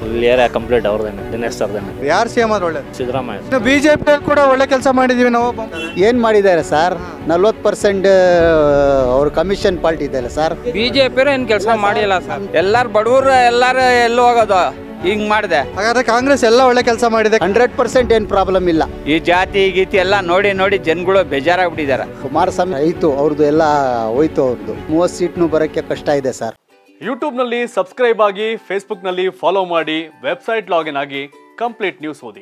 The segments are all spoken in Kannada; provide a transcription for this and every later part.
ಇಲ್ಲಿ ಏರಿಯಾ ಕಂಪ್ಲೀಟ್ ಅವ್ರದ್ದೇನೆ ದಿನೇಶ್ ಸರ್ದೇನೆ ಯಾರು ಸಿ ಎಂ ಆದ್ರೆ ಒಳ್ಳೇದು ಸಿದ್ದರಾಮಯ್ಯ ಇನ್ನು ಬಿಜೆಪಿಯಲ್ಲಿ ಕೂಡ ಒಳ್ಳೆ ಕೆಲಸ ಮಾಡಿದೀವಿ ನಾವು ಏನು ಮಾಡಿದ್ದಾರೆ ಸರ್ ನಲ್ವತ್ತು ಪರ್ಸೆಂಟ್ ಅವ್ರ ಕಮಿಷನ್ ಪಾರ್ಟಿ ಇದೆಯಲ್ಲ ಸರ್ ಬಿಜೆಪಿ ಏನು ಕೆಲಸ ಮಾಡಿಲ್ಲ ಸರ್ ಎಲ್ಲಾರು ಬಡವರು ಎಲ್ಲಾರು ಎಲ್ಲಿ ಹೋಗೋದು ಹಿಂಗ್ ಮಾಡಿದೆ ಹಾಗಾದ್ರೆ ಕಾಂಗ್ರೆಸ್ ಎಲ್ಲ ಒಳ್ಳೆ ಕೆಲಸ ಮಾಡಿದೆ ಹಂಡ್ರೆಡ್ ಪರ್ಸೆಂಟ್ ಏನು ಪ್ರಾಬ್ಲಮ್ ಇಲ್ಲ ಈ ಜಾತಿ ಗೀತಿ ಎಲ್ಲ ನೋಡಿ ನೋಡಿ ಜನಗಳು ಬೇಜಾರಾಗ್ಬಿಟ್ಟಿದ್ದಾರೆ ಕುಮಾರಸ್ವಾಮಿ ಆಯಿತು ಅವ್ರದ್ದು ಎಲ್ಲ ಹೋಯ್ತು ಅವ್ರದ್ದು ಮೂವತ್ತು ಸೀಟ್ನು ಬರೋಕ್ಕೆ ಕಷ್ಟ ಇದೆ ಸರ್ ಯೂಟ್ಯೂಬ್ನಲ್ಲಿ ಸಬ್ಸ್ಕ್ರೈಬ್ ಆಗಿ ಫೇಸ್ಬುಕ್ನಲ್ಲಿ ಫಾಲೋ ಮಾಡಿ ವೆಬ್ಸೈಟ್ ಲಾಗಿನ್ ಆಗಿ ಕಂಪ್ಲೀಟ್ ನ್ಯೂಸ್ ಓದಿ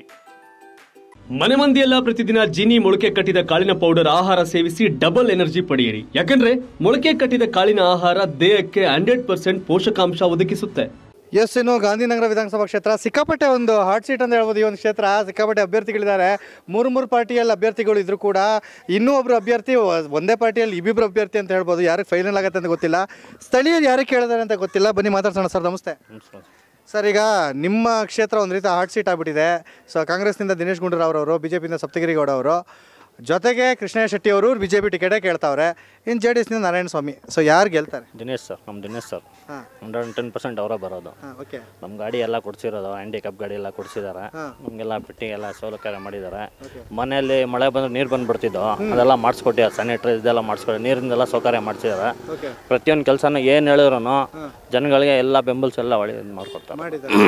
ಮನೆ ಮಂದಿಯೆಲ್ಲ ಪ್ರತಿದಿನ ಜೀನಿ ಮೊಳಕೆ ಕಟ್ಟಿದ ಕಾಳಿನ ಪೌಡರ್ ಆಹಾರ ಸೇವಿಸಿ ಡಬಲ್ ಎನರ್ಜಿ ಪಡೆಯಿರಿ ಯಾಕಂದ್ರೆ ಮೊಳಕೆ ಕಟ್ಟಿದ ಕಾಳಿನ ಆಹಾರ ದೇಹಕ್ಕೆ ಹಂಡ್ರೆಡ್ ಪರ್ಸೆಂಟ್ ಪೋಷಕಾಂಶ ಒದಗಿಸುತ್ತೆ ಎಸ್ ಇನ್ನು ಗಾಂಧಿನಗರ ವಿಧಾನಸಭಾ ಕ್ಷೇತ್ರ ಸಿಕ್ಕಾಪಟ್ಟೆ ಒಂದು ಹಾಟ್ ಸೀಟ್ ಅಂತ ಹೇಳ್ಬೋದು ಈ ಒಂದು ಕ್ಷೇತ್ರ ಸಿಕ್ಕಾಪಟ್ಟೆ ಅಭ್ಯರ್ಥಿಗಳಿದ್ದಾರೆ ಮೂರು ಮೂರು ಪಾರ್ಟಿಯಲ್ಲಿ ಅಭ್ಯರ್ಥಿಗಳು ಇದ್ರು ಕೂಡ ಇನ್ನೂ ಒಬ್ರು ಅಭ್ಯರ್ಥಿ ಒ- ಒಂದೇ ಪಾರ್ಟಿಯಲ್ಲಿ ಇಬ್ಬಿಬ್ರು ಅಭ್ಯರ್ಥಿ ಅಂತ ಹೇಳ್ಬೋದು ಯಾರಿಗೆ ಫೈನಲ್ ಆಗುತ್ತೆ ಅಂತ ಗೊತ್ತಿಲ್ಲ ಸ್ಥಳೀಯರು ಯಾರಿಗೆ ಕೇಳಿದಾರೆ ಅಂತ ಗೊತ್ತಿಲ್ಲ ಬನ್ನಿ ಮಾತಾಡ್ಸೋಣ ಸರ್ ನಮಸ್ತೆ ಸರ್ ಈಗ ನಿಮ್ಮ ಕ್ಷೇತ್ರ ಒಂದು ರೀತಿ ಹಾಟ್ ಸೀಟ್ ಆಗಿಬಿಟ್ಟಿದೆ ಸೊ ಕಾಂಗ್ರೆಸ್ನಿಂದ ದಿನೇಶ್ ಗುಂಡೂರಾವ್ ಅವರು ಬಿ ಜೆ ಪಿಯಿಂದ ಸಪ್ತಗಿರಿ ಗೌಡ ಅವರು ಜೊತೆಗೆ ಕೃಷ್ಣಯ್ಯ ಶೆಟ್ಟಿ ಅವರು ಬಿ ಜೆ ಪಿ ಟಿಕೆಟೇ ಕೇಳ್ತಾವ್ರೆ ಇನ್ನು ಜೆ ಡಿ ಎಸ್ನಿಂದ ನಾರಾಯಣ ಸ್ವಾಮಿ ಸೊ ಯಾರು ಗೆಲ್ತಾರೆ ದಿನೇಶ್ ಸರ್ ನಮ್ಮ ದಿನೇಶ್ ಸರ್ ಹಾಂ ಹಂಡ್ರೆಡ್ ಆ್ಯಂಡ್ ಟೆನ್ ಪರ್ಸೆಂಟ್ ಅವರೇ ಬರೋದು ಹಾಂ ಓಕೆ ನಮ್ಮ ಗಾಡಿ ಎಲ್ಲ ಕೊಡ್ಸಿರೋದು ಹ್ಯಾಂಡಿಕ್ಯಾಪ್ ಗಾಡಿ ಎಲ್ಲ ಕೊಡ್ಸಿದ್ದಾರೆ ನಮಗೆಲ್ಲ ಬಿಟ್ಟಿ ಎಲ್ಲ ಸೌಲಭ್ಯ ಮಾಡಿದ್ದಾರೆ ಮನೆಯಲ್ಲಿ ಮಳೆ ಬಂದ್ರೆ ನೀರು ಬಂದ್ಬಿಡ್ತಿದ್ದು ಅದೆಲ್ಲ ಮಾಡಿಸ್ಕೊಟ್ಟಿದ್ದಾರೆ ಸ್ಯಾನಿಟರಿ ಇದೆಲ್ಲ ಮಾಡಿಸ್ಕೊಟ್ಟು ನೀರಿಂದೆಲ್ಲ ಸೌಕರ್ಯ ಮಾಡಿಸಿದ್ದಾರೆ ಓಕೆ ಪ್ರತಿಯೊಂದು ಕೆಲಸನೂ ಏನು ಹೇಳಿದ್ರು ಜನಗಳಿಗೆ ಎಲ್ಲ ಬೆಂಬಲಿಸಿ ಎಲ್ಲ ಒಳ್ಳೆ ಇದು ಮಾಡ್ಕೊಡ್ತಾರೆ ಮಾಡಿದ್ದಾರೆ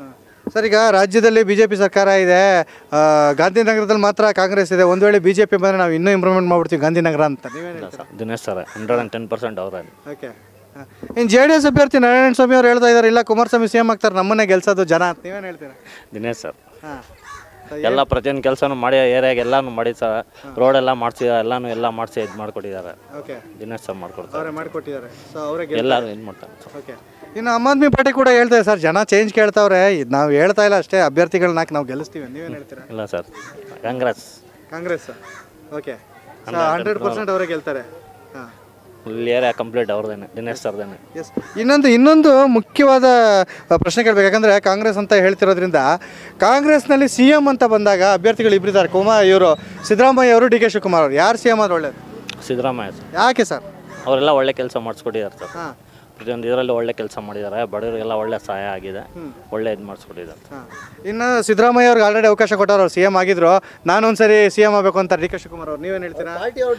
ಸರ್ ಈಗ ರಾಜ್ಯದಲ್ಲಿ ಬಿಜೆಪಿ ಸರ್ಕಾರ ಇದೆ ಆ, ಗಾಂಧಿನಗರದಲ್ಲಿ ಮಾತ್ರ ಕಾಂಗ್ರೆಸ್ ಇದೆ ಒಂದು ವೇಳೆ ಬಿಜೆಪಿ ಬಂದರೆ ನಾವು ಇನ್ನೂ ಇಂಪ್ರೂವ್ಮೆಂಟ್ ಮಾಡ್ಬಿಡ್ತೀವಿ ಗಾಂಧಿನಗರ ಅಂತ ನೀವೇನು ಹೇಳ್ತೀರಾ Dinesh sir hundred and ten percent ಅವರೇ ಓಕೆ ಇನ್ನು ಜೆ ಡಿ ಎಸ್ ಅಭ್ಯರ್ಥಿ ನಾರಾಯಣ ಸ್ವಾಮಿ ಅವ್ರು ಹೇಳ್ತಾ ಇದ್ದಾರೆ ಇಲ್ಲ ಕುಮಾರಸ್ವಾಮಿ ಸಿ ಎಂ ಆಗ್ತಾರೆ ನಮ್ಮನ್ನೇ ಗೆಲ್ಸೋದು ಜನ ಅಂತ ನೀವೇನು ಹೇಳ್ತೀರಾ ದಿನೇಶ್ ಸರ್ ಹಾಂ ಎಲ್ಲ ಪ್ರತಿಯೊಂದು ಕೆಲಸನೂ ಮಾಡಿ ಏರಿಯಾಗೆ ಎಲ್ಲಾನು ಮಾಡಿ ಸರ್ ರೋಡ್ ಎಲ್ಲ ಮಾಡಿಸಿದ್ದಾರೆ ಎಲ್ಲಾನು ಎಲ್ಲ ಮಾಡಿಸಿ ಇದು ಮಾಡಿಕೊಟ್ಟಿದ್ದಾರೆ ಓಕೆ ದಿನೇಶ್ ಸರ್ ಮಾಡ್ಕೊಡ್ತಾರೆ ಅವರೇ ಮಾಡಿಕೊಟ್ಟಿದ್ದಾರೆ ಸೊ ಅವರೇ ಎಲ್ಲರೂ ಇದು ಮಾಡ್ತಾರೆ ಸರ್ ಓಕೆ ಇನ್ನು ಆಮ್ ಆದ್ಮಿ ಪಾರ್ಟಿ ಕೂಡ ಹೇಳ್ತಾ ಇದೆ ಸರ್ ಜನ ಚೇಂಜ್ ಕೇಳ್ತಾವ್ರೆ ಇದು ನಾವು ಹೇಳ್ತಾ ಇಲ್ಲ ಅಷ್ಟೇ ಅಭ್ಯರ್ಥಿಗಳನ್ನ ಹಾಕಿ ನಾವು ಗೆಲ್ಲಿಸ್ತೀವಿ ನೀವೇನು ಹೇಳ್ತೀರಾ ಇಲ್ಲ sir Congress Congress okay hundred percent ಅವರೇ ಗೆಲ್ತಾರೆ ಹಾಂ ಇಲ್ಲಿ ಏರಿಯಾ ಕಂಪ್ಲೀಟ್ ಅವ್ರದ್ದೇನೆ ದಿನೇಶ್ ಸರ್ದೇನೆ ಎಸ್ ಇನ್ನೊಂದು ಇನ್ನೊಂದು ಮುಖ್ಯವಾದ ಅ, ಪ್ರಶ್ನೆ ಕೇಳಬೇಕು ಯಾಕಂದರೆ ಕಾಂಗ್ರೆಸ್ ಅಂತ ಹೇಳ್ತಿರೋದ್ರಿಂದ ಕಾಂಗ್ರೆಸ್ನಲ್ಲಿ ಸಿ ಎಮ್ ಅಂತ ಬಂದಾಗ ಅಭ್ಯರ್ಥಿಗಳು ಇಬ್ಬರಿದ್ದಾರೆ ಕುಮಾರ್ ಇವರು ಸಿದ್ದರಾಮಯ್ಯ ಅವರು ಡಿ ಕೆ ಶಿವಕುಮಾರ್ ಅವರು ಯಾರು ಸಿ ಎಮ್ ಆದ್ರೆ ಒಳ್ಳೇದು ಸಿದ್ದರಾಮಯ್ಯ ಸರ್ ಯಾಕೆ ಸರ್ ಅವರೆಲ್ಲ ಒಳ್ಳೆ ಕೆಲಸ ಮಾಡಿಸ್ಕೊಟ್ಟಿದ್ದಾರೆ ಸರ್ ಹಾಂ ಪ್ರತಿಯೊಂದು ಇದರಲ್ಲಿ ಒಳ್ಳೆ ಕೆಲಸ ಮಾಡಿದ್ದಾರೆ ಬಡವರಿಗೆಲ್ಲ ಒಳ್ಳೆ ಸಹಾಯ ಆಗಿದೆ ಒಳ್ಳೆ ಇದು ಮಾಡಿಸ್ಕೊಟ್ಟಿದ್ದಾರೆ ಹಾಂ ಇನ್ನು ಸಿದ್ದರಾಮಯ್ಯ ಅವ್ರಿಗೆ ಆಲ್ರೆಡಿ ಅವಕಾಶ ಕೊಟ್ಟವ್ರು ಅವ್ರು ಸಿ ಎಮ್ ಆಗಿದ್ರು ನಾನು ಒಂದ್ಸರಿ ಸಿ ಎಮ್ ಆಗಬೇಕು ಅಂತ ಡಿ ಕೆ ಶಿವಕುಮಾರ್ ಅವ್ರು ನೀವೇನು ಹೇಳ್ತೀರಾ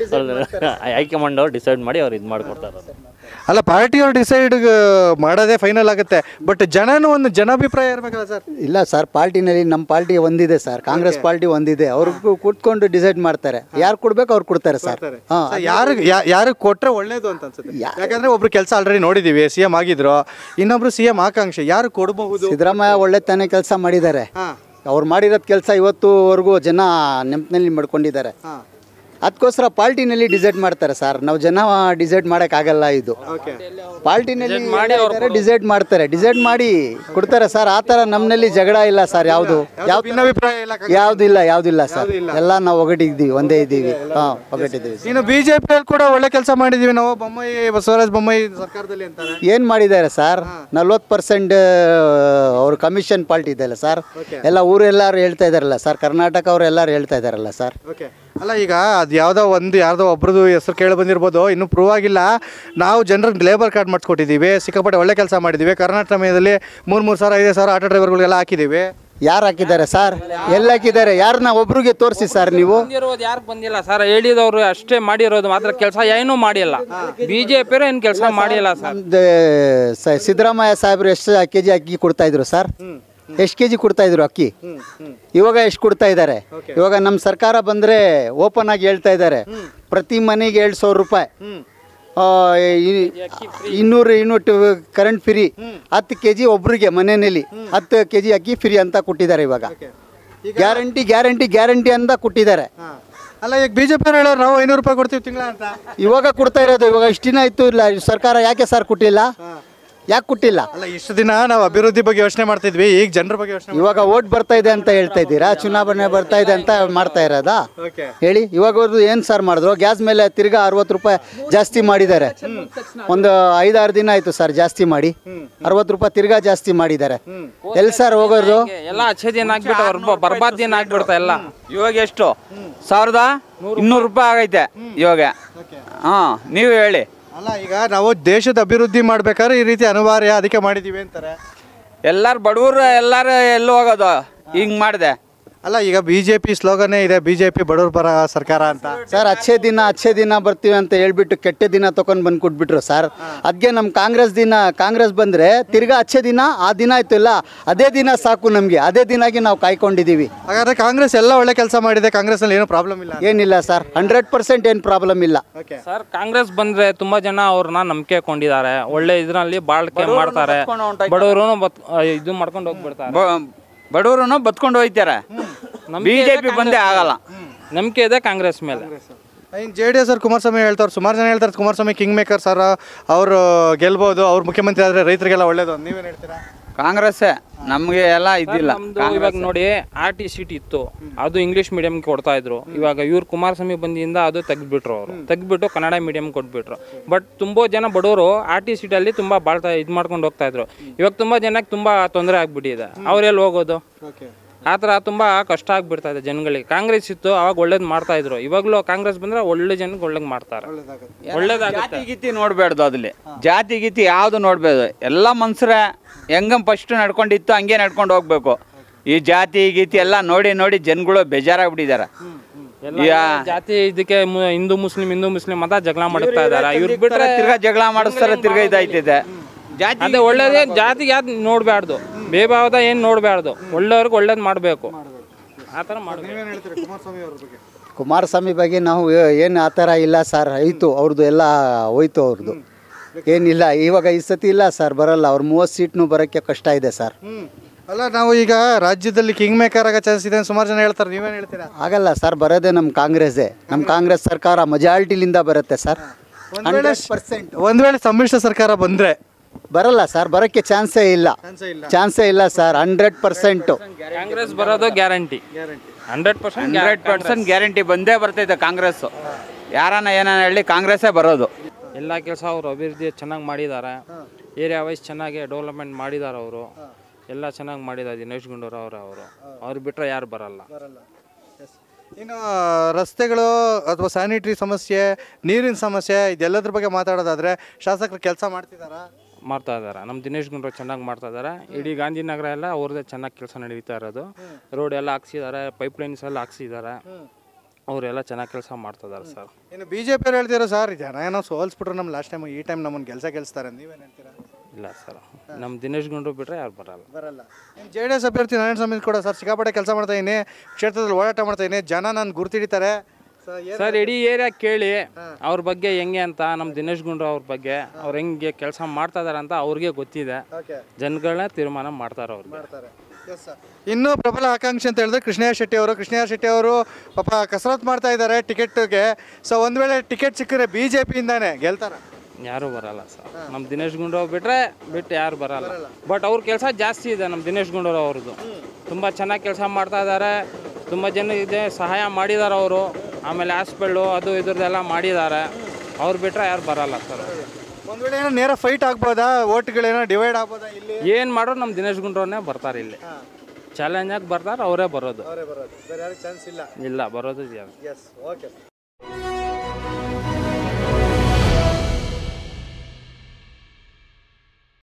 ಹೈಕಮಾಂಡ್ ಅವ್ರು ಡಿಸೈಡ್ ಮಾಡಿ ಅವ್ರು ಇದು ಮಾಡಿಕೊಡ್ತಾರೆ ಅಲ್ಲ ಪಾರ್ಟಿಯವ್ರು ಡಿಸೈಡ್ ಮಾಡೋದೇ ಫೈನಲ್ ಆಗುತ್ತೆ ಬಟ್ ಜನನೂ ಒಂದು ಜನಾಭಿಪ್ರಾಯ ಇರಬೇಕಲ್ಲ ಸರ್ ಇಲ್ಲ ಸರ್ ಪಾರ್ಟಿನಲ್ಲಿ ನಮ್ಮ ಪಾರ್ಟಿ ಒಂದಿದೆ ಸರ್ ಕಾಂಗ್ರೆಸ್ ಪಾರ್ಟಿ ಒಂದಿದೆ ಅವ್ರು ಕೂತ್ಕೊಂಡು ಡಿಸೈಡ್ ಮಾಡ್ತಾರೆ ಯಾರು ಕೊಡ್ಬೇಕು ಅವ್ರು ಕೊಡ್ತಾರೆ ಸರ್ ಹಾಂ ಯಾರು ಯಾರಿಗೆ ಕೊಟ್ರೆ ಒಳ್ಳೇದು ಅಂತ ಅನ್ಸುತ್ತೆ ಯಾಕಂದ್ರೆ ಒಬ್ರು ಕೆಲಸ ಆಲ್ರೆಡಿ ನೋಡಿದೀವಿ ಸಿ ಎಂ ಆಗಿದ್ರು ಇನ್ನೊಬ್ರು ಸಿ ಎಂ ಆಕಾಂಕ್ಷೆ ಯಾರು ಕೊಡಬಹುದು ಸಿದ್ದರಾಮಯ್ಯ ಒಳ್ಳೆ ತಾನೇ ಕೆಲಸ ಮಾಡಿದ್ದಾರೆ ಅವ್ರು ಮಾಡಿರೋದು ಕೆಲಸ ಇವತ್ತುವರೆಗೂ ಜನ ನೆನಪಿನಲ್ಲಿ ಮಾಡ್ಕೊಂಡಿದ್ದಾರೆ ಅದಕ್ಕೋಸ್ಕರ ಪಾರ್ಟಿನಲ್ಲಿ ಡಿಸೈಡ್ ಮಾಡ್ತಾರೆ ಸರ್ ನಾವು ಜನ ಡಿಸೈಡ್ ಮಾಡೋಕ್ಕಾಗಲ್ಲ ಇದು ಓಕೆ ಪಾರ್ಟಿನಲ್ಲಿ ಡಿಸೈಡ್ ಮಾಡ್ತಾರೆ ಡಿಸೈಡ್ ಮಾಡಿ ಕೊಡ್ತಾರೆ ಸರ್ ಆ ಥರ ನಮ್ಮಲ್ಲಿ ಜಗಳ ಇಲ್ಲ ಸರ್ ಯಾವುದು ಯಾವ ಭಿನ್ನಾಭಿಪ್ರಾಯ ಇಲ್ಲ ಯಾವ್ದು ಇಲ್ಲ ಯಾವುದಿಲ್ಲ ಸರ್ ಎಲ್ಲ ನಾವು ಒಗಟಿದ್ದೀವಿ ಒಂದೇ ಇದ್ದೀವಿ ಹಾಂ ಒಗಟಿದ್ದೀವಿ ಇನ್ನು ಬಿಜೆಪಿಯಲ್ಲಿ ಕೂಡ ಒಳ್ಳೆ ಕೆಲಸ ಮಾಡಿದೀವಿ ನಾವು ಬೊಮ್ಮಾಯಿ ಬಸವರಾಜ ಬೊಮ್ಮಾಯಿ ಸರ್ಕಾರದಲ್ಲಿ ಅಂತಾರೆ ಏನು ಮಾಡಿದ್ದಾರೆ ಸರ್ ನಲ್ವತ್ತು ಪರ್ಸೆಂಟ್ ಅವ್ರ ಕಮಿಷನ್ ಪಾರ್ಟಿ ಇದೆಯಲ್ಲ ಸರ್ ಎಲ್ಲ ಊರೆಲ್ಲರೂ ಹೇಳ್ತಾ ಇದ್ದಾರಲ್ಲ ಸರ್ ಕರ್ನಾಟಕ ಅವ್ರು ಎಲ್ಲರೂ ಹೇಳ್ತಾ ಇದ್ದಾರಲ್ಲ ಸರ್ ಓಕೆ ಅಲ್ಲ ಈಗ ಅದು ಯಾವುದೋ ಒಂದು ಯಾರ್ದೋ ಒಬ್ರದ್ದು ಹೆಸರು ಕೇಳಿ ಬಂದಿರ್ಬೋದು ಇನ್ನೂ ಪ್ರೂವ್ ಆಗಿಲ್ಲ ನಾವು ಜನರಿಗೆ ಲೇಬರ್ ಕಾರ್ಡ್ ಮಾಡಿಸ್ಕೊಟ್ಟಿದ್ದೀವಿ ಸಿಕ್ಕಾಪಟ್ಟೆ ಒಳ್ಳೆ ಕೆಲಸ ಮಾಡಿದ್ದೀವಿ ಕರ್ನಾಟಕ ಸಮಯದಲ್ಲಿ ಮೂರು ಮೂರು ಸಾವಿರ ಐದು ಸಾವಿರ ಆಟೋ ಡ್ರೈವರ್ಗಳಿಗೆಲ್ಲ ಹಾಕಿದ್ದೀವಿ ಯಾರು ಹಾಕಿದ್ದಾರೆ ಸರ್ ಎಲ್ಲ ಹಾಕಿದ್ದಾರೆ ಯಾರನ್ನ ಒಬ್ರಿಗೆ ತೋರಿಸಿ ಸರ್ ನೀವು ಬಂದಿರೋದು ಯಾರು ಬಂದಿಲ್ಲ ಸರ್ ಹೇಳಿದವರು ಅಷ್ಟೇ ಮಾಡಿರೋದು ಮಾತ್ರ ಕೆಲಸ ಏನೂ ಮಾಡಿಲ್ಲ ಬಿಜೆಪಿ ಏನು ಕೆಲಸ ಮಾಡಿಲ್ಲ ಸರ್ ನಮ್ದು ಸ- ಸಿದ್ದರಾಮಯ್ಯ ಸಾಹೇಬರು ಎಷ್ಟು ಕೆ ಜಿ ಅಕ್ಕಿ ಕೊಡ್ತಾ ಇದ್ರು ಸರ್ ಎಷ್ಟು ಕೆ ಜಿ ಕೊಡ್ತಾ ಇದ್ರು ಅಕ್ಕಿ ಇವಾಗ ಎಷ್ಟು ಕೊಡ್ತಾ ಇದ್ದಾರೆ ಇವಾಗ ನಮ್ಮ ಸರ್ಕಾರ ಬಂದರೆ ಓಪನ್ ಆಗಿ ಹೇಳ್ತಾ ಇದ್ದಾರೆ ಪ್ರತಿ ಮನೆಗೆ ಎರಡು ಸಾವಿರ ರೂಪಾಯಿ ಆ, ಈ- ಇನ್ನೂರು ಯೂನಿಟ್ ಕರೆಂಟ್ ಫ್ರೀ ಹತ್ತು ಕೆ ಜಿ ಒಬ್ರಿಗೆ ಮನೆಯಲ್ಲಿ ಹತ್ತು ಕೆ ಜಿ ಅಕ್ಕಿ ಫ್ರೀ ಅಂತ ಕೊಟ್ಟಿದ್ದಾರೆ ಇವಾಗ ಗ್ಯಾರಂಟಿ ಗ್ಯಾರಂಟಿ ಗ್ಯಾರಂಟಿ ಅಂತ ಕೊಟ್ಟಿದ್ದಾರೆ ಅಲ್ಲ ಈಗ ಬಿಜೆಪಿ ಹೇಳೋರು ನಾವು ಐನೂರು ರೂಪಾಯಿ ಕೊಡ್ತೀವಿ ತಿಂಗಳ ಅಂತ ಇವಾಗ ಕೊಡ್ತಾ ಇರೋದು ಇವಾಗ ಇಷ್ಟು ದಿನ ಇತ್ತು ಇಲ್ಲ ಸರ್ಕಾರ ಯಾಕೆ ಸರ್ ಕೊಟ್ಟಿಲ್ಲ ಯಾಕೆ ಕೊಟ್ಟಿಲ್ಲ ಅಲ್ಲ ಇಷ್ಟು ದಿನ ನಾವು ಅಭಿವೃದ್ಧಿ ಬಗ್ಗೆ ಯೋಚನೆ ಮಾಡ್ತಿದ್ವಿ ಈಗ ಜನರ ಬಗ್ಗೆ ಯೋಚನೆ ಇವಾಗ ಓಟ್ ಬರ್ತಾ ಇದೆ ಅಂತ ಹೇಳ್ತಾ ಇದ್ದೀರಾ ಚುನಾವಣೆ ಬರ್ತಾ ಇದೆ ಅಂತ ಮಾಡ್ತಾ ಇರೋದಾ ಓಕೆ ಹೇಳಿ ಇವಾಗ ಅವ್ರದ್ದು ಏನು ಸರ್ ಮಾಡಿದ್ರು ಗ್ಯಾಸ್ ಮೇಲೆ ತಿರ್ಗಾ ಅರವತ್ತು ರೂಪಾಯಿ ಜಾಸ್ತಿ ಮಾಡಿದ್ದಾರೆ ಒಂದು ಐದಾರು ದಿನ ಆಯಿತು ಸರ್ ಜಾಸ್ತಿ ಮಾಡಿ ಅರವತ್ತು ರೂಪಾಯಿ ತಿರ್ಗಾ ಜಾಸ್ತಿ ಮಾಡಿದ್ದಾರೆ ಎಲ್ಲಿ ಸರ್ ಹೋಗೋದು ಎಲ್ಲ ಅಚ್ಚೆ ದಿನ ಹಾಕ್ಬಿಟ್ಟು ಅವ್ರು ಬರ್ಬಾದ್ ದಿನ ಹಾಕ್ಬಿಡ್ತಾ ಎಲ್ಲ ಇವಾಗ ಎಷ್ಟು ಸಾವಿರದ ಇನ್ನೂರು ರೂಪಾಯಿ ಆಗೈತೆ ಇವಾಗ ಹಾಂ ನೀವು ಹೇಳಿ ಅಲ್ಲ ಈಗ ನಾವು ದೇಶದ ಅಭಿವೃದ್ಧಿ ಮಾಡ್ಬೇಕಾದ್ರೆ ಈ ರೀತಿ ಅನಿವಾರ್ಯ ಅದಕ್ಕೆ ಮಾಡಿದೀವಿ ಅಂತಾರೆ ಎಲ್ಲಾರು ಬಡವರು ಎಲ್ಲಾರು ಎಲ್ಲಿ ಹೋಗೋದು ಹಿಂಗ್ ಮಾಡಿದೆ ಅಲ್ಲ ಈಗ ಬಿ ಜೆ ಪಿ ಸ್ಲೋಗನೇ ಇದೆ ಬಿ ಜೆ ಪಿ ಬಡವ್ರ ಪರ ಸರ್ಕಾರ ಅಂತ ಸರ್ ಅಚ್ಚೆ ದಿನ ಅಚ್ಚೆ ದಿನ ಬರ್ತೀವಿ ಅಂತ ಹೇಳ್ಬಿಟ್ಟು ಕೆಟ್ಟ ದಿನ ತಗೊಂಡ್ ಬಂದು ಕೊಟ್ಬಿಟ್ರು ಸರ್ ಅದಕ್ಕೆ ನಮ್ಮ ಕಾಂಗ್ರೆಸ್ ದಿನ ಕಾಂಗ್ರೆಸ್ ಬಂದ್ರೆ ತಿರ್ಗಾ ಅಚ್ಚೆ ದಿನ ಆ ದಿನ ಆಯ್ತಲ್ಲ ಅದೇ ದಿನ ಸಾಕು ನಮಗೆ ಅದೇ ದಿನಾಗಿ ನಾವು ಕಾಯ್ಕೊಂಡಿದ್ದೀವಿ ಹಾಗಾದ್ರೆ ಕಾಂಗ್ರೆಸ್ ಎಲ್ಲ ಒಳ್ಳೆ ಕೆಲಸ ಮಾಡಿದೆ ಕಾಂಗ್ರೆಸ್ನಲ್ಲಿ ಏನೂ ಪ್ರಾಬ್ಲಮ್ ಇಲ್ಲ ಏನಿಲ್ಲ ಸರ್ ಹಂಡ್ರೆಡ್ ಪರ್ಸೆಂಟ್ ಏನು ಪ್ರಾಬ್ಲಮ್ ಇಲ್ಲ ಓಕೆ ಸರ್ ಕಾಂಗ್ರೆಸ್ ಬಂದ್ರೆ ತುಂಬಾ ಜನ ಅವ್ರನ್ನ ನಂಬಿಕೆ ಕೊಂಡಿದ್ದಾರೆ ಒಳ್ಳೆ ಇದ್ರಲ್ಲಿ ಬಾಳ್ಕೆ ಮಾಡ್ತಾರೆ ಬದ್ಕೊಂಡು ಹೊಂಟೋಯ್ತಾರೆ. ಬಡವರು ಬತ್ ಇದು ಮಾಡ್ಕೊಂಡು ಹೋಗ್ಬಿಡ್ತಾರೆ ಬಡವರು ಬದ್ಕೊಂಡು ಹೋಯ್ತಾರೆ ಬಿಜೆಪಿ ಬಂದೇ ಆಗಲ್ಲ ನಂಬಿಕೆ ಇದೆ ಕಾಂಗ್ರೆಸ್ ಮೇಲೆ ಇನ್ನು ಜೆ ಡಿ ಎಸ್ ಅವ್ರು ಕುಮಾರಸ್ವಾಮಿ ಹೇಳ್ತಾರೆ ಸುಮಾರು ಜನ ಹೇಳ್ತಾರೆ ಕುಮಾರಸ್ವಾಮಿ ಕಿಂಗ್ ಮೇಕರ್ ಸರ್ ಅವರು ಗೆಲ್ಬೋದು ಅವ್ರು ಮುಖ್ಯಮಂತ್ರಿ ಆದರೆ ರೈತರಿಗೆಲ್ಲ ಒಳ್ಳೇದು ಅಂತ ನೀವೇನು ಹೇಳ್ತೀರಾ ಕಾಂಗ್ರೆಸ್ಸೇ ನಮಗೆ ಎಲ್ಲ ಇದಿಲ್ಲ ನಮ್ದು ಇವಾಗ ನೋಡಿ ಆರ್ ಟಿ ಸೀಟ್ ಇತ್ತು ಅದು ಇಂಗ್ಲಿಷ್ ಮೀಡಿಯಂ ಕೊಡ್ತಾ ಇದ್ರು ಇವಾಗ ಇವ್ರು ಕುಮಾರಸ್ವಾಮಿ ಬಂದಿಂದ ಅದು ತೆಗ್ದ್ಬಿಟ್ರು ಅವರು ತೆಗ್ದ್ಬಿಟ್ಟು ಕನ್ನಡ ಮೀಡಿಯಂ ಕೊಟ್ಬಿಟ್ರು ಬಟ್ ತುಂಬಾ ಜನ ಬಡವರು ಆರ್ ಟಿ ಸೀಟಲ್ಲಿ ತುಂಬಾ ಬಾಳ್ತಾ ಇದು ಮಾಡ್ಕೊಂಡು ಹೋಗ್ತಾ ಇದ್ರು ಇವಾಗ ತುಂಬಾ ಜನಕ್ಕೆ ತುಂಬಾ ತೊಂದರೆ ಆಗ್ಬಿಟ್ಟಿದೆ ಅವ್ರೆಲ್ಲಿ ಹೋಗೋದು ಆ ಥರ ತುಂಬಾ ಕಷ್ಟ ಆಗ್ಬಿಡ್ತಾ ಇದೆ ಜನಗಳಿಗೆ ಕಾಂಗ್ರೆಸ್ ಇತ್ತು ಅವಾಗ ಒಳ್ಳೇದು ಮಾಡ್ತಾ ಇದ್ರು ಇವಾಗಲೂ ಕಾಂಗ್ರೆಸ್ ಬಂದ್ರೆ ಒಳ್ಳೆ ಜನಕ್ಕೆ ಒಳ್ಳೇದು ಮಾಡ್ತಾರೆ ಒಳ್ಳೇದಾಗುತ್ತೆ ಜಾತಿ ಗೀತಿ ನೋಡ್ಬೇಡ್ದು ಅದಲ್ಲಿ ಜಾತಿ ಗೀತಿ ಯಾವುದು ನೋಡ್ಬೇದು ಎಲ್ಲ ಮನ್ಸರೇ ಹೆಂಗ ಫಸ್ಟ್ ನಡ್ಕೊಂಡಿತ್ತು ಹಂಗೆ ನಡ್ಕೊಂಡು ಹೋಗ್ಬೇಕು ಈ ಜಾತಿ ಗೀತಿ ಎಲ್ಲ ನೋಡಿ ನೋಡಿ ಜನಗಳು ಬೇಜಾರಾಗ್ಬಿಟ್ಟಿದ್ದಾರೆ ಎಲ್ಲ ಜಾತಿ ಇದಕ್ಕೆ ಮು- ಹಿಂದೂ ಮುಸ್ಲಿಂ ಹಿಂದೂ ಮುಸ್ಲಿಂ ಅಂತ ಜಗಳ ಮಾಡ್ತಾ ಇದಾರೆ ಇವ್ರು ಬಿಟ್ರೆ ತಿರ್ಗಾ ಜಗಳ ಮಾಡಿಸ್ತಾರೆ ತಿರ್ಗಾ ಇದಾಯ್ತಿದೆ ಜಾತಿ ಅದೇ ಒಳ್ಳೇದೇ ಜಾತಿಗೆ ಯಾವ್ದು ನೋಡಬಾರ್ದು ಬೇಬಾವದ ಏನು ನೋಡಬಾರ್ದು ಒಳ್ಳೆಯವ್ರಿಗೆ ಒಳ್ಳೇದು ಮಾಡಬೇಕು ಆ ಥರ ಮಾಡಬೇಕು ಕುಮಾರಸ್ವಾಮಿ ಬಗ್ಗೆ ನಾವು ಏನು ಆ ಥರ ಇಲ್ಲ ಸರ್ ಆಯಿತು ಅವ್ರದ್ದು ಎಲ್ಲ ಹೋಯ್ತು ಅವ್ರದ್ದು ಏನಿಲ್ಲ ಇವಾಗ ಈ ಸತಿ ಇಲ್ಲ ಸರ್ ಬರಲ್ಲ ಅವ್ರು ಮೂವತ್ತು ಸೀಟ್ನು ಬರೋಕ್ಕೆ ಕಷ್ಟ ಇದೆ ಸರ್ ಅಲ್ಲ ನಾವು ಈಗ ರಾಜ್ಯದಲ್ಲಿ ಕಿಂಗ್ ಮೇಕರ್ ಆಗೋ ಚಾನ್ಸ್ ಇದೆ ಅಂತ ಸುಮಾರು ಜನ ಹೇಳ್ತಾರೆ ನೀವೇನು ಹೇಳ್ತೀರಾ ಆಗಲ್ಲ ಸರ್ ಬರೋದೇ ನಮ್ಮ ಕಾಂಗ್ರೆಸ್ಸೇ ನಮ್ಮ ಕಾಂಗ್ರೆಸ್ ಸರ್ಕಾರ ಮಜಾಲ್ಟಿಲಿಂದ ಬರುತ್ತೆ ಸರ್ ಒಂದ್ ವೇಳೆ ಹಂಡ್ರೆಡ್ ಪರ್ಸೆಂಟ್ ಒಂದ್ ವೇಳೆ ಸಮ್ಮಿಶ್ರ ಸರ್ಕಾರ ಬಂದ್ರೆ ಬರಲ್ಲ ಸರ್ ಬರೋಕ್ಕೆ ಚಾನ್ಸೇ ಇಲ್ಲ ಚಾನ್ಸೇ ಇಲ್ಲ ಸರ್ ಹಂಡ್ರೆಡ್ ಪರ್ಸೆಂಟು ಕಾಂಗ್ರೆಸ್ ಬರೋದು guarantee hundred percent hundred percent guarantee ಬಂದೇ ಬರ್ತೈತೆ ಕಾಂಗ್ರೆಸ್ ಯಾರನ್ನ ಏನಾನ ಹೇಳಿ ಕಾಂಗ್ರೆಸ್ಸೇ ಬರೋದು ಎಲ್ಲ ಕೆಲಸ ಅವರು ಅಭಿವೃದ್ಧಿ ಚೆನ್ನಾಗಿ ಮಾಡಿದ್ದಾರೆ ಏರಿಯಾ ವೈಸ್ ಚೆನ್ನಾಗಿ ಡೆವಲಪ್ಮೆಂಟ್ ಮಾಡಿದ್ದಾರೆ ಅವರು ಎಲ್ಲ ಚೆನ್ನಾಗಿ ಮಾಡಿದ್ದಾರೆ ದಿನೇಶ್ ಗುಂಡೂರಾವ್ ಅವರು ಅವರು ಅವ್ರು ಬಿಟ್ಟರೆ ಯಾರು ಬರಲ್ಲ ಇನ್ನು ರಸ್ತೆಗಳು ಅಥವಾ ಸ್ಯಾನಿಟರಿ ಸಮಸ್ಯೆ ನೀರಿನ ಸಮಸ್ಯೆ ಇದೆಲ್ಲದ್ರ ಬಗ್ಗೆ ಮಾತಾಡೋದಾದ್ರೆ ಶಾಸಕರು ಕೆಲಸ ಮಾಡ್ತಿದ್ದಾರಾ ಮಾಡ್ತಾ ಇದ್ದಾರೆ ನಮ್ಮ ದಿನೇಶ್ ಗುಂಡೂರಾವ್ ಚೆನ್ನಾಗಿ ಮಾಡ್ತಾ ಇದ್ದಾರೆ ಇಡೀ ಗಾಂಧಿನಗರ ಎಲ್ಲ ಅವ್ರದ್ದೇ ಚೆನ್ನಾಗಿ ಕೆಲಸ ನಡೀತಾ ಇರೋದು ರೋಡ್ ಎಲ್ಲ ಹಾಕ್ಸಿದ್ದಾರೆ ಪೈಪ್ ಲೈನ್ಸ್ ಎಲ್ಲ ಹಾಕ್ಸಿದ್ದಾರೆ ಅವರೆಲ್ಲ ಚೆನ್ನಾಗಿ ಕೆಲಸ ಮಾಡ್ತಾ ಇದ್ದಾರೆ ಸರ್ ಇನ್ನು ಬಿ ಜೆ ಪಿ ಅವ್ರು ಹೇಳ್ತೀರಾ ಸರ್ ಜನ ಏನೋ ಸೋಲ್ಸ್ಬಿಟ್ರು ನಮ್ಮ ಲಾಸ್ಟ್ ಟೈಮ್ ಈ ಟೈಮ್ ನಮ್ಮನ್ನು ಕೆಲಸ ಗೆಲ್ಸ್ತಾರೆ ನೀವೇನು ಹೇಳ್ತೀರಾ ಇಲ್ಲ ಸರ್ ನಮ್ಮ ದಿನೇಶ್ ಗುಂಡ್ರು ಬಿಟ್ಟರೆ ಯಾರು ಬರಲ್ಲ ಬರಲ್ಲ ಜೆ ಡಿ ಎಸ್ ಅಭ್ಯರ್ಥಿ ನಾರಾಯಣ ಸ್ವಾಮಿ ಕೂಡ ಸರ್ ಸಿಕ್ಕಾಪಟ್ಟೆ ಕೆಲಸ ಮಾಡ್ತಾ ಇದ್ದೀನಿ ಕ್ಷೇತ್ರದಲ್ಲಿ ಓಡಾಟ ಮಾಡ್ತಾ ಇದ್ದೀನಿ ಜನ ನಾನು ಗುರ್ತಿಡಿತಾರೆ ಸೊ ಏನು ಸರ್ ಇಡೀ ಏರಿಯಾ ಕೇಳಿ ಅವ್ರ ಬಗ್ಗೆ ಹೆಂಗೆ ಅಂತ ನಮ್ಮ ದಿನೇಶ್ ಗುಂಡ್ರು ಅವ್ರ ಬಗ್ಗೆ ಅವ್ರು ಹೆಂಗೆ ಕೆಲಸ ಮಾಡ್ತಾ ಇದಾರೆ ಅಂತ ಅವ್ರಿಗೆ ಗೊತ್ತಿದೆ ಓಕೆ ಜನಗಳನ್ನ ತೀರ್ಮಾನ ಮಾಡ್ತಾರೆ ಅವ್ರಿಗೆ ಮಾಡ್ತಾರೆ ಇನ್ನು ಪ್ರಬಲ ಆಕಾಂಕ್ಷಿ ಅಂತ ಹೇಳಿದ್ರೆ ಕೃಷ್ಣಯ್ಯ ಶೆಟ್ಟಿ ಅವರು ಕೃಷ್ಣಯ್ಯ ಶೆಟ್ಟಿ ಅವರು ಪಾಪ ಕಸರತ್ತು ಮಾಡ್ತಾ ಇದ್ದಾರೆ ಟಿಕೆಟ್ಗೆ ಸೊ ಒಂದು ವೇಳೆ ಟಿಕೆಟ್ ಸಿಕ್ಕರೆ ಬಿ ಜೆ ಪಿಯಿಂದಾನೆ ಗೆಲ್ತಾರ ಯಾರೂ ಬರಲ್ಲ ಸರ್ ನಮ್ಮ ದಿನೇಶ್ ಗುಂಡೂರಾವ್ ಬಿಟ್ಟರೆ ಬಿಟ್ಟು ಯಾರು ಬರಲ್ಲ ಬಟ್ ಅವ್ರ ಕೆಲಸ ಜಾಸ್ತಿ ಇದೆ ನಮ್ಮ ದಿನೇಶ್ ಗುಂಡೂರಾವ್ ಅವ್ರದ್ದು ತುಂಬ ಚೆನ್ನಾಗಿ ಕೆಲಸ ಮಾಡ್ತಾ ಇದ್ದಾರೆ ತುಂಬ ಜನರಿಗೆ ಸಹಾಯ ಮಾಡಿದ್ದಾರೆ ಅವರು ಆಮೇಲೆ ಹಾಸ್ಪಿಟ್ಲು ಅದು ಇದ್ರದ್ದೆಲ್ಲ ಮಾಡಿದ್ದಾರೆ ಅವ್ರು ಬಿಟ್ಟರೆ ಯಾರು ಬರಲ್ಲ ಸರ್ ಒಂದು ವೇಳೆ ಏನೋ ನೇರ ಫೈಟ್ ಆಗ್ಬೋದಾ ಓಟ್ಗಳೇನೋ ಡಿವೈಡ್ ಆಗ್ಬೋದಾ ಇಲ್ಲಿ ಏನು ಮಾಡೋರು ನಮ್ಮ ದಿನೇಶ್ ಗುಂಡ್ರವ್ರನ್ನೇ ಬರ್ತಾರೆ ಇಲ್ಲಿ ಚಾಲೆಂಜಾಗಿ ಬರ್ತಾರೆ ಅವರೇ ಬರೋದು ಅವರೇ ಬರೋದು ಬೇರೆ ಯಾರಿಗೆ ಚಾನ್ಸ್ ಇಲ್ಲ ಇಲ್ಲ ಬರೋದು ಯಾರು ಎಸ್ ಓಕೆ